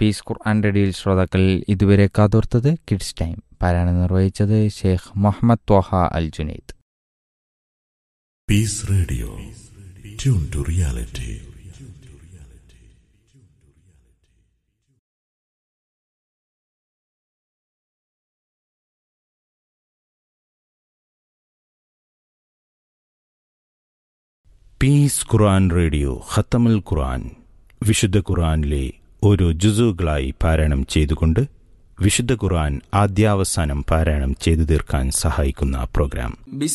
Piece ഖുർആൻ റേഡിയോയിൽ ശ്രോതാക്കൾ ഇതുവരെ കാതോർത്തത് കിഡ്സ് ടൈം പാരായണം നിർവഹിച്ചത് Sheikh Muhammad Taha Al Junaid Peace Radio. Tune to reality. Peace Quran radio ഖത്തമുൽ ഖുർആൻ വിശുദ്ധ ഖുർആനിലെ ഓരോ ജുസുകളായി പാരായണം ചെയ്തുകൊണ്ട് വിശുദ്ധ ഖുർആൻ ആദ്യാവസാനം പാരായണം ചെയ്തു തീർക്കാൻ സഹായിക്കുന്ന പ്രോഗ്രാം